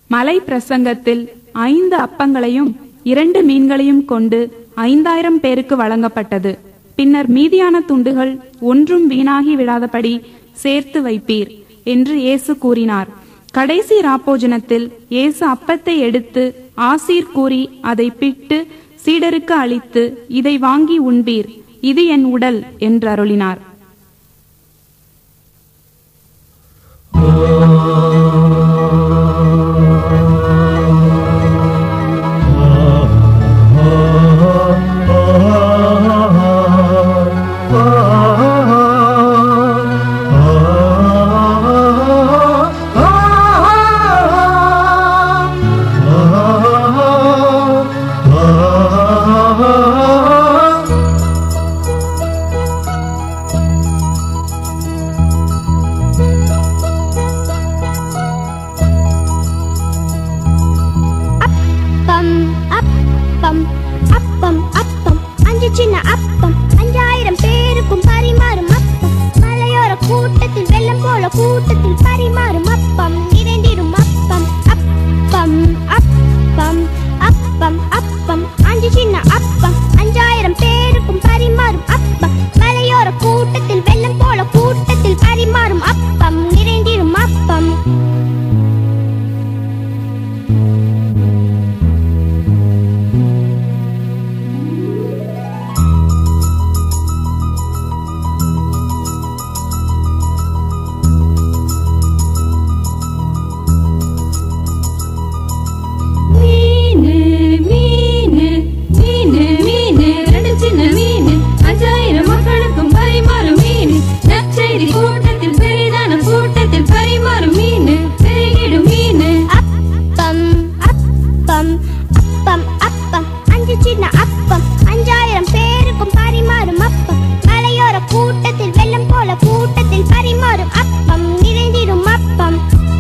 மலை பிரசங்கத்தில் ஐந்து அப்பங்களையும் இரண்டு மீன்களையும் கொண்டு ஐந்தாயிரம் பேருக்கு வழங்கப்பட்டது பின்னர் மீதியான துண்டுகள் ஒன்றும் வீணாகி விடாதபடி சேர்த்து வைப்பீர் என்று இயேசு கூறினார் கடைசி ராப்போஜனத்தில் இயேசு அப்பத்தை எடுத்து ஆசீர் கூறி அதை பிட்டு சீடருக்கு அளித்து இதை வாங்கி உண்பீர் இது என் உடல் என்று அருளினார் அப்பம் அப்பம் அப்பம் அப்பம் அஞ்சு சின்ன அப்பம் அஞ்சாயிரம் பேருக்கும் பரிமாறும் அப்பம் மலையோர கூட்டத்தில் வெள்ளம் போல கூட்டத்தில் பரிமாறும் அப்பம் நிறைந்திடும் அப்பம் அப்பம் அப்பம் அப்பம் அப்பம் அஞ்சு சின்ன அப்பம் அஞ்சாயிரம் பேருக்கும் பரிமாறும் அப்பம் மலையோர கூட்டத்தில் வெள்ளம் போல கூட்டத்தில் பரிமாறும் அப்பம் நிறைந்திடும் அப்பம் மீனு மீனு மீனு மீனு ரெண்டு சின்ன மீனு அஞ்சாயிரம் மக்களுக்கும் பரிமாறும் மீனு நற்செய்தி கூட்டத்தில் பெரிதான கூட்டத்தில் பரிமாறும் மீனு பெருகிடும் மீனு அப்பம் அப்பம் அப்பம் அப்பம் அஞ்சு சின்ன அப்பம் அஞ்சாயிரம் பேருக்கும் பரிமாறும் அப்பம் மலையோர கூட்டத்தில் வெள்ளம் போல கூட்டத்தில் பரிமாறும் அப்பம் நிறைந்திடும் அப்பம்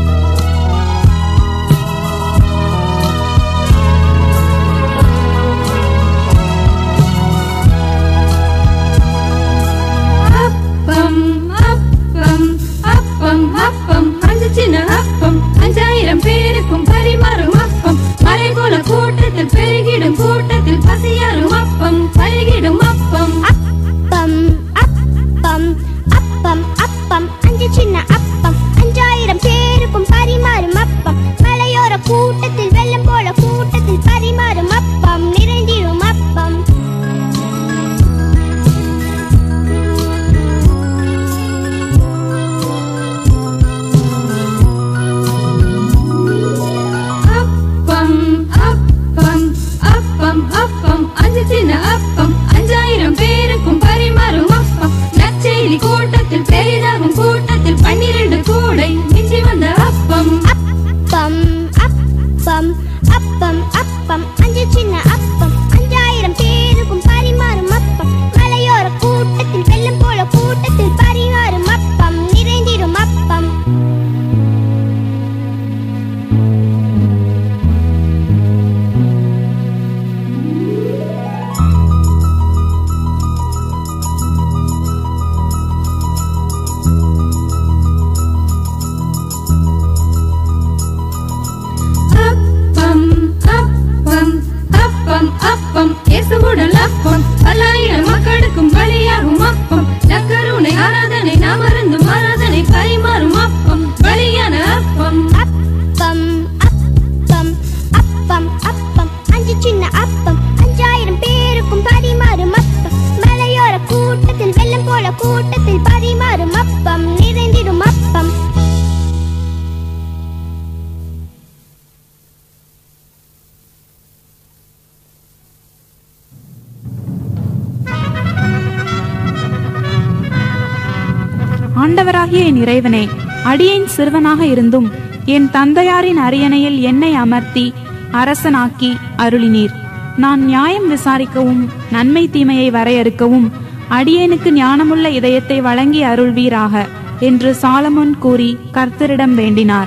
அப்பம் அப்பம் அப்பம் அப்பம் அஞ்சு சின்ன அப்பம் அஞ்சாயிரம் பேருக்கும் பரிமாறும் அப்பம் மலை போல கூட்டத்தில் பெருகிடும் கூட்டத்தில் பசியாரும் அப்பம் பருகிடும் அப்பம் அப்பம் அப்பம் அப்பம் அப்பம் அஞ்சு சின்ன அப்பம் அஞ்சாயிரம் பேருக்கும் பரிமாறும் அப்பம் மலையோர கூட்டத்தில் வெள்ளம் போல கூட்டத்தில் பரிமாறும் அப்பம் நிறைந்திடும் அப்பம் அப்பம் அப்பம் அப்பம் அப்பம் அஞ்சு சின்ன அப்பம் அஞ்சாயிரம் பேருக்கும் பரிமாறும் அப்பம் நற்செய்தி கூட்டத்தில் பெரிதாகும் கூட்டத்தில் பன்னிரண்டு கூடை மிஞ்சி வந்த அப்பம் அப்பம் அப்பம் அப்பம் அப்பம் அஞ்சு சின்ன அப்பம் அஞ்சாயிரம் பேருக்கும் பரிமாறும் அப்பம் மலையோர கூட்டத்தில் வெள்ளம் போல கூட்டத்தில் பரிமாறும் அப்பம் நிறைந்திடும் அப்பம் அப்பம் அப்பம் அப்பம் அப்பம் இயேசுவுடல் அப்பம் பல்லாயிரம் மக்களுக்கும் பலியாகும் அப்பம் நக்கருணை ஆராதனை நாம் அருந்தும் ஆராதனை பரிமாறும் அப்பம் பலியான அப்பம் அப்பம் அப்பம் அப்பம் அப்பம் அஞ்சு சின்ன அப்பம் அஞ்சாயிரம் பேருக்கும் பரிமாறும் அப்பம் மலையோர கூட்டத்தில் வெள்ளம் போல கூட்டத்தில் பரிமாறும் அப்பம் நிறைந்திடும் அப்பம் ஆண்டவராகிய என் இறைவனே அடியேன் சிறுவனாக இருந்தும் என் தந்தையாரின் அரியணையில் என்னை அமர்த்தி அரசனாக்கி அருளினீர் நான் நியாயம் விசாரிக்கவும் நன்மை தீமையை வரையறுக்கவும் அடியேனுக்கு ஞானமுள்ள இதயத்தை வழங்கி அருள்வீராக என்று சாலமோன் கூறி கர்த்தரிடம் வேண்டினார்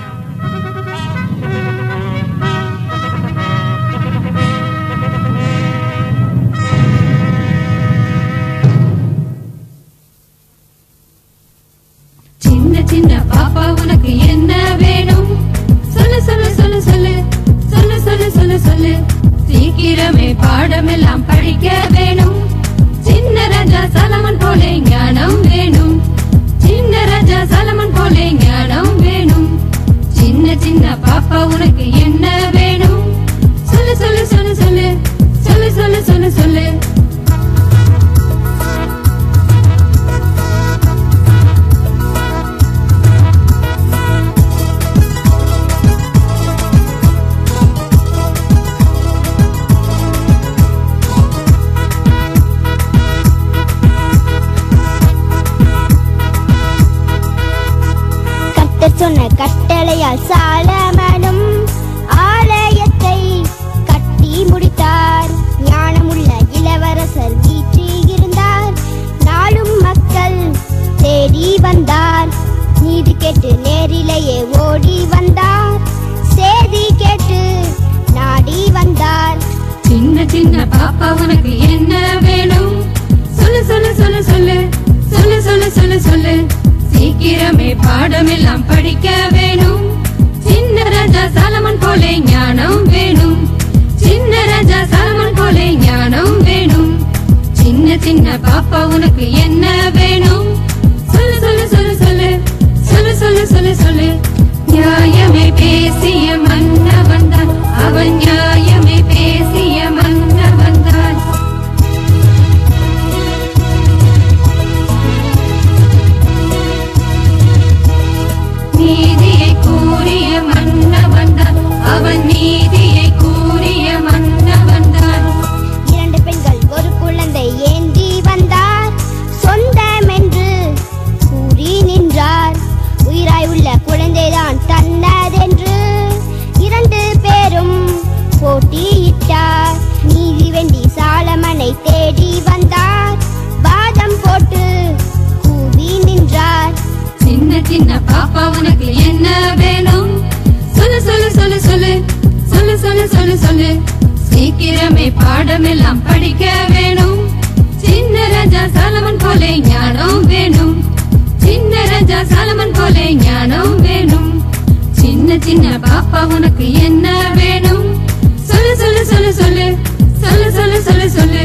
சின்ன சின்ன பாப்பா உனக்கு என்ன வேணும் சொல்லு சொல்லு சொல்லு சொல்லு கட்டளையால் சாலமனும் ஆலயத்தை கட்டி முடித்தார் ஞானமுள்ள இளவரசர் வீற்றில் இருந்தார் நாளும் மக்கள் தேடி வந்தார் நீதி கேட்டு நேரிலேயே ஓடி வந்தார் சேதி கேட்டு நாடி வந்தார் சின்ன சின்ன பாப்பா உனக்கு என்ன வேணும் சொல்லு சொல்லு சொல்லு சொல்லு சொல்லு சொல்லு சொல்லு சொல்லு சீக்கிரமே பாடமெல்லாம் படிக்க வேணும் சின்ன ராஜா சாலமன் போலே ஞானம் வேணும் சின்ன ராஜா சாலமன் போலே ஞானம் வேணும் சின்ன சின்ன பாப்பா உனக்கு என்ன வேணும் சொல்லு சொல்லு சொல்லு சொல்லு சொல்லு சொல்லு சொல்லு சொல்லு நியாயமே பேசிய மன்னவன் தான் அவன் நியாயமே பேசிய மன்னவன் தான் நீதியை கூறிய மன்னவன் தான் அவன் நீதியை கூறிய மன்னவன் தான் இரண்டு பெண்கள் ஒரு குழந்தை ஏந்தி வந்தார் சொந்தம் என்று கூறி நின்றார் உயிராய் உள்ள குழந்தைதான் தன்னதென்று இரண்டு பேரும் போட்டியிட்டார் நீதி வெண்டி சாலமனை தேடி வந்தார் வாதம் போட்டு கூவி நின்றார் சின்ன சின்ன பாப்பா உனக்கு என்ன வேணும் சொல்லு சொல்லு சொல்லு சொல்லு சொல்லு சொல்லு சொல்லு சொல்லு சீக்கிரமே பாடமெல்லாம் படிக்க வேணும் சின்ன ராஜா சாலமன் போலே ஞானம் வேணும் சின்ன ராஜா சாலமன் போலே ஞானம் வேணும் சின்ன சின்ன பாப்பா உனக்கு என்ன வேணும் சொல்லு சொல்லு சொல்லு சொல்லு சொல்லு சொல்லு சொல்லு சொல்லு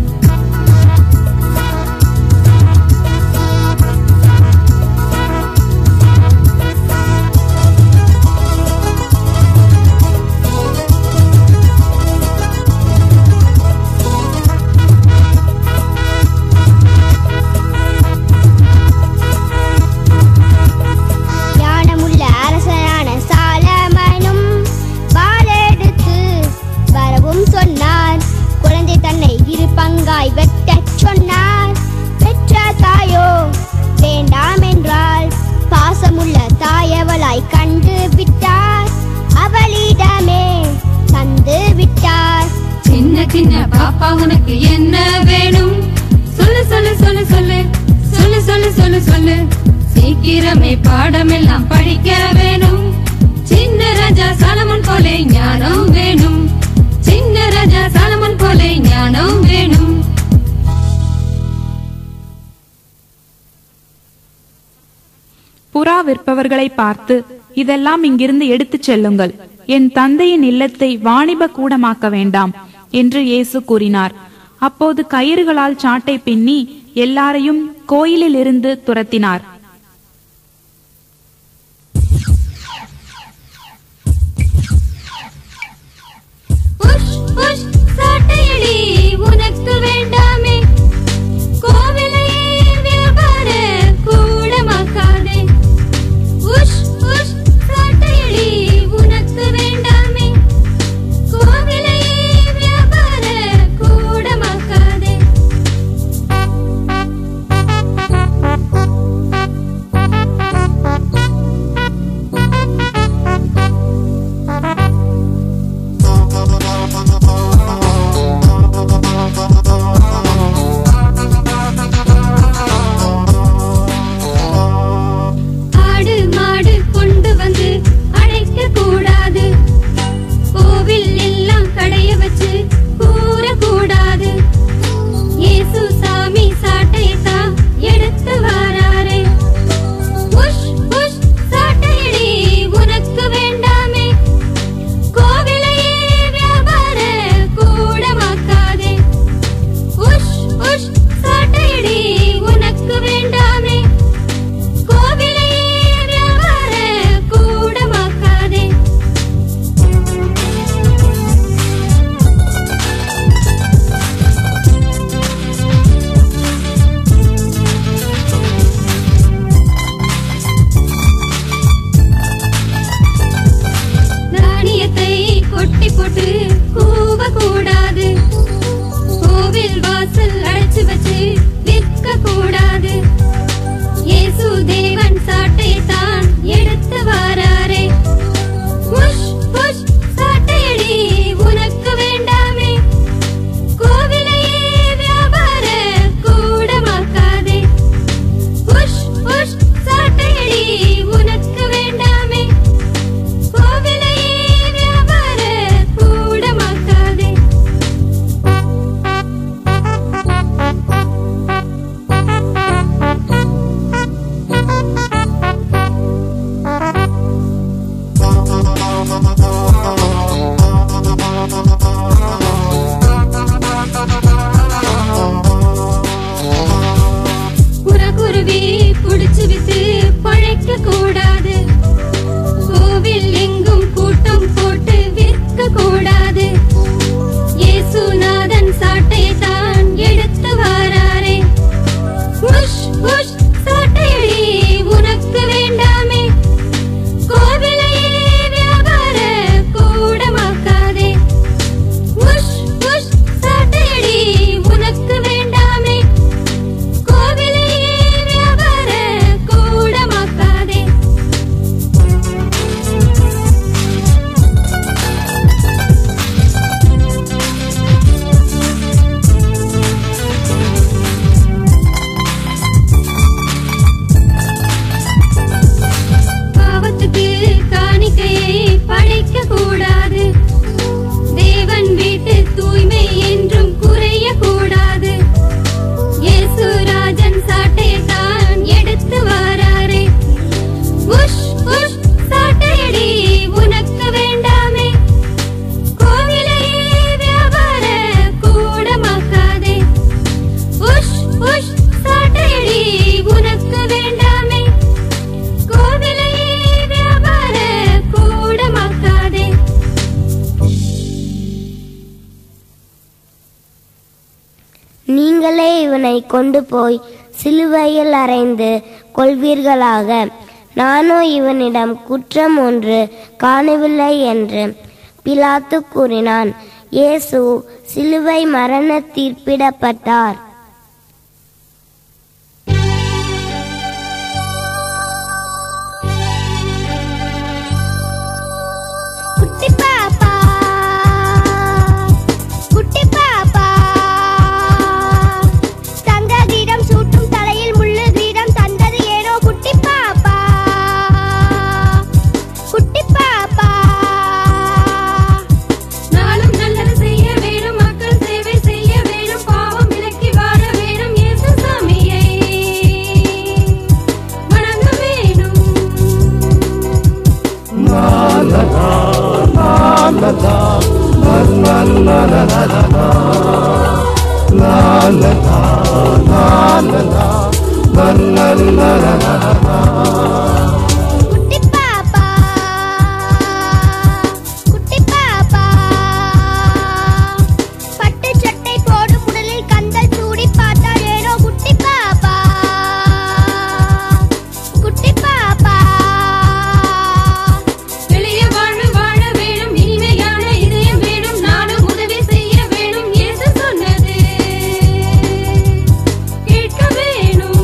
ஞானமுள்ள அரசனான சாலமனும் வாளெடுத்து வரவும் சொன்னார் குழந்தை தன்னை இரு பங்காய் வெட்டச் சொன்னார் பெற்ற தாயோ வேண்டாம் என்றால் பாசமுள்ள தாயவளாய் கண்டு விட்டார் அவளிடமே தந்து விட்டார் சின்ன சின்ன பாப்பா உனக்கு என்ன வேணும் சொல்லு சொல்லு சொல்லு சொல்லு சொல்லு சொல்லு சொல்லு சொல்லு சீக்கிரமே பாடமெல்லாம் படிக்க வேணும் சின்ன ராஜா சாலமன் போலே ஞானம் வேணும் சின்ன ராஜா சாலமன் போலே ஞானம் வேணும் புறா விற்பவர்களை பார்த்து இதெல்லாம் இங்கிருந்து எடுத்துச் செல்லுங்கள் என் தந்தையின் இல்லத்தை வாணிப கூடமாக்க வேண்டாம் என்று இயேசு கூறினார் அப்போது கயிறுகளால் சாட்டை பின்னி எல்லாரையும் கோயிலில் இருந்து துரத்தினார் உஷ் உஷ் சாட்டையடி உனக்கு வேண்டாமே கோவிலையே வியாபார கூடமாக்காதே உஷ் உஷ் சாட்டையடி உனக்கு வேண்டாமே கோவிலையே வியாபார கூடமாக்காதே இவனை கொண்டு போய் சிலுவையில் அறைந்து கொள்வீர்களாக நானோ இவனிடம் குற்றம் ஒன்று காணவில்லை என்று பிலாத்து கூறினான் இயேசு சிலுவை மரண தீர்ப்பிடப்பட்டார் குட்டி பாப்பா குட்டி பாப்பா தங்க கிரீடம் சூட்டும் தலையில் முள்ளு கிரீடம் தந்தது ஏனோ குட்டி பாப்பா குட்டி பாப்பா நாளும் நல்லது செய்ய வேணும் மக்கள் சேவை செய்ய வேணும் பாவம் விலக்கி வாழ வேணும் இயேசு சாமியை வணங்க வேணும் குட்டி பாப்பா குட்டி பாப்பா பட்டு சட்டை போடும் உடலில் கந்தல் சூடி பார்த்தால் ஏனோ குட்டி பாப்பா குட்டி பாப்பா எளிய வாழ்வு வாழ வேணும் இனிமையான இதயம் வேணும் நானும் உதவி செய்ய வேணும் இயேசு சொன்னது கேட்க வேணும்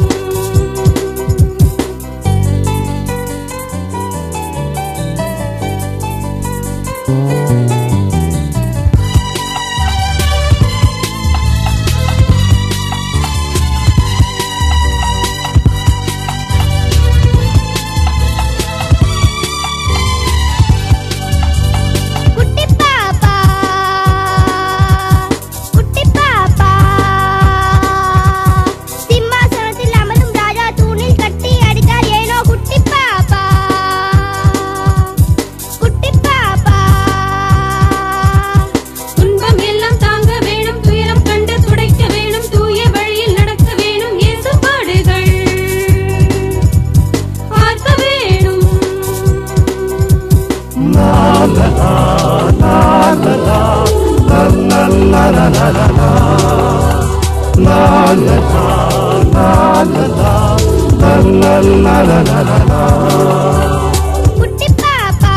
குட்டி பாப்பா குட்டி பாப்பா சிம்மாசனத்தில் அமரும் ராஜா தூணில் கட்டி அடித்தார் ஏனோ குட்டி பாப்பா குட்டி பாப்பா துன்பம் எல்லாம் தாங்க வேணும் துயரம் கண்டு துடைக்க வேணும் தூய வழியில் நடக்க வேணும் இயேசு பாடுகள் பார்க்க வேணும் குட்டி பாப்பா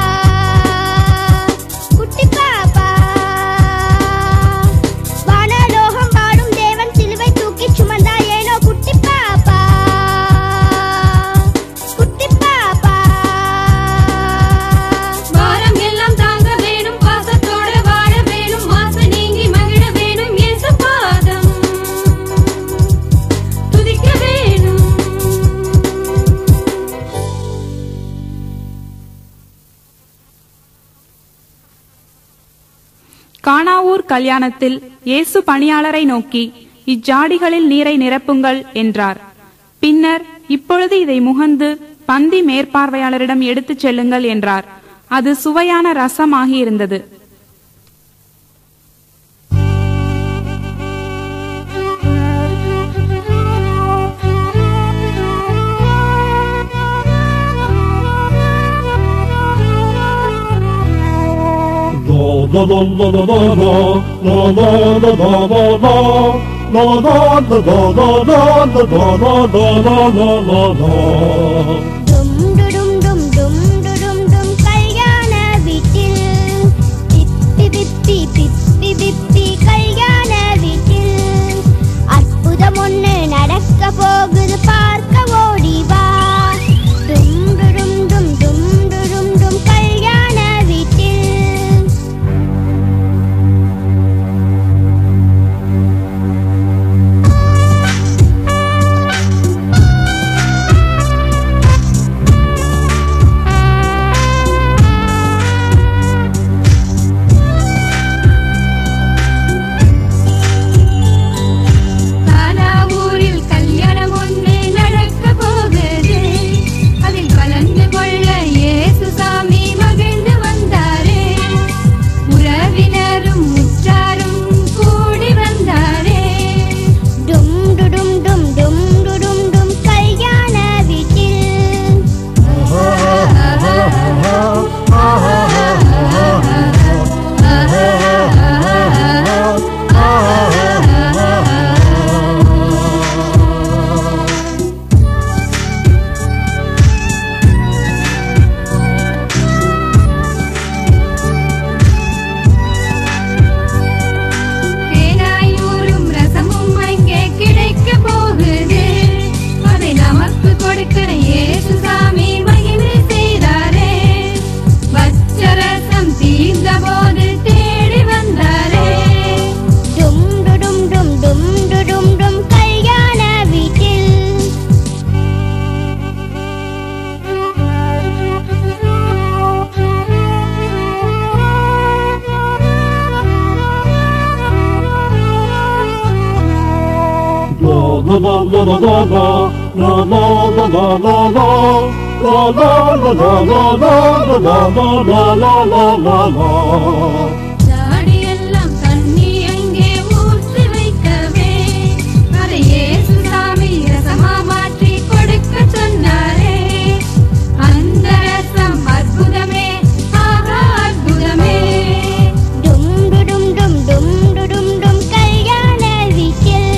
குட்டி பாப்பா வானலோகம் வாழும் தேவன் சிலுவை தூக்கி சுமந்தார் ஏனோ குட்டி பாப்பா குட்டி பாப்பா பாரம் எல்லாம் தாங்க வேணும் பாசத்தோட வாழ வேணும் மாசு நீங்கி மகிழ வேணும் இயேசு பாதம் துதிக்க வேணும் கானாவூர் கல்யாணத்தில் இயேசு பணியாளரை நோக்கி இஜாடிகளில் நீரை நிரப்புங்கள் என்றார் பின்னர் இப்பொழுது இதை முகந்து பந்தி மேற்பார்வையாளரிடம் எடுத்துச் செல்லுங்கள் என்றார் அது சுவையான ரசமாகியிருந்தது டும் டுடும் டும் டும் டுடும் டும் கல்யாண வீட்டில் பிப்பி பிப்பி பிப்பி பிப்பி கல்யாண வீட்டில் அற்புதம் ஒண்ணு நடக்க போகுது பார்க்க ஓடி வா டும் டுடும் டும் டும் டுடும் டும் கல்யாண வீட்டில் ஜாடியெல்லாம் தண்ணி எங்கே ஊற்றி வைக்கவே அதை இயேசு சாமி ரசமா மாற்றி கொடுக்க சொன்னாரே அந்த ரசம் அற்புதமே ஆஹா அற்புதமே டும் டும் டும் டும் டும் டும் கல்யாண வீட்டில்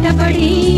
கண்டபடி